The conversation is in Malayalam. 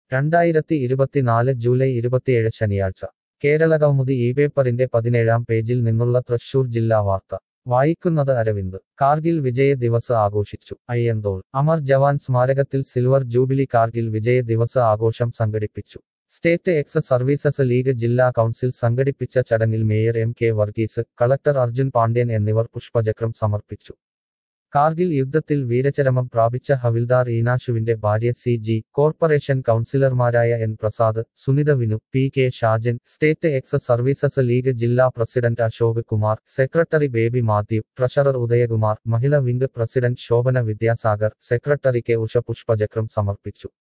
രണ്ടായിരത്തി ഇരുപത്തിനാല് ജൂലൈ ഇരുപത്തിയേഴ് ശനിയാഴ്ച കേരള കൗമുദി ഈ പേപ്പറിന്റെ പതിനേഴാം പേജിൽ നിന്നുള്ള തൃശൂർ ജില്ലാ വാർത്ത വായിക്കുന്നത് അരവിന്ദ് കാർഗിൽ വിജയ ദിവസ് ആഘോഷിച്ചു അയ്യന്തോൾ അമർ ജവാൻ സ്മാരകത്തിൽ സിൽവർ ജൂബിലി കാർഗിൽ വിജയ ദിവസ് ആഘോഷം സംഘടിപ്പിച്ചു സ്റ്റേറ്റ് എക്സ് സർവീസസ് ലീഗ് ജില്ലാ കൗൺസിൽ സംഘടിപ്പിച്ച ചടങ്ങിൽ mayor M K Varghese collector Arjun Pandian എന്നിവർ പുഷ്പചക്രം സമർപ്പിച്ചു കാർഗിൽ യുദ്ധത്തിൽ വീരചരമം പ്രാപിച്ച ഹവിൽദാർ ഈനാശുവിന്റെ ഭാര്യ സി ജി കോർപ്പറേഷൻ കൗൺസിലർമാരായ N Prasad Sunitha Vinu P K Shajan state ex services league ജില്ലാ president Ashok Kumar secretary Baby Mathew treasurer Udayakumar Mahila wing president Shobhana Vidyasagar secretary K Usha പുഷ്പചക്രം സമർപ്പിച്ചു